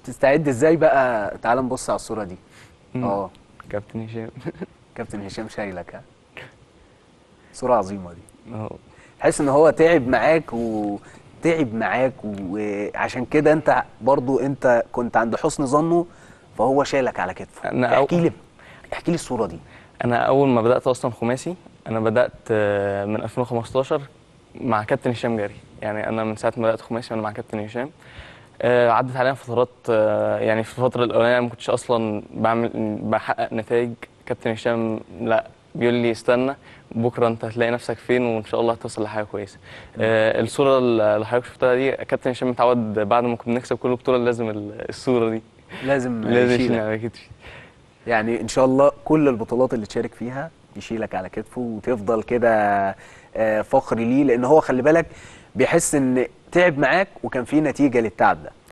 بتستعد ازاي بقى تعال نبص على الصوره دي مم. اه كابتن هشام كابتن هشام شايلك ها صوره عظيمه دي اه تحس ان هو تعب معاك وتعب معاك وعشان كده انت برضو انت كنت عند حسن ظنه فهو شالك على كتفه أنا أو- احكي لي احكي لي الصوره دي انا اول ما بدات اصلا خماسي انا بدات آه، من 2015 مع كابتن هشام جري يعني انا من ساعه ما بدات خماسي وانا مع كابتن هشام آه، عدت علينا فترات آه، يعني في الفتره الاولانيه ما كنتش اصلا بعمل بحقق نتائج كابتن هشام لا بيقول لي استنى بكره انت هتلاقي نفسك فين وان شاء الله هتوصل لحاجه كويسه آه، الصوره اللي حضرتك شفتها دي كابتن هشام متعود بعد ما كنا بنكسب كل بطوله لازم ال- الصوره دي لازم لازم يشيلك. يشيلني على كتفي يعني ان شاء الله كل البطولات اللي تشارك فيها يشيلك على كتفه وتفضل كده آه، فخر ليه لان هو خلي بالك بيحس ان تعب معاك وكان في نتيجه للتعب ده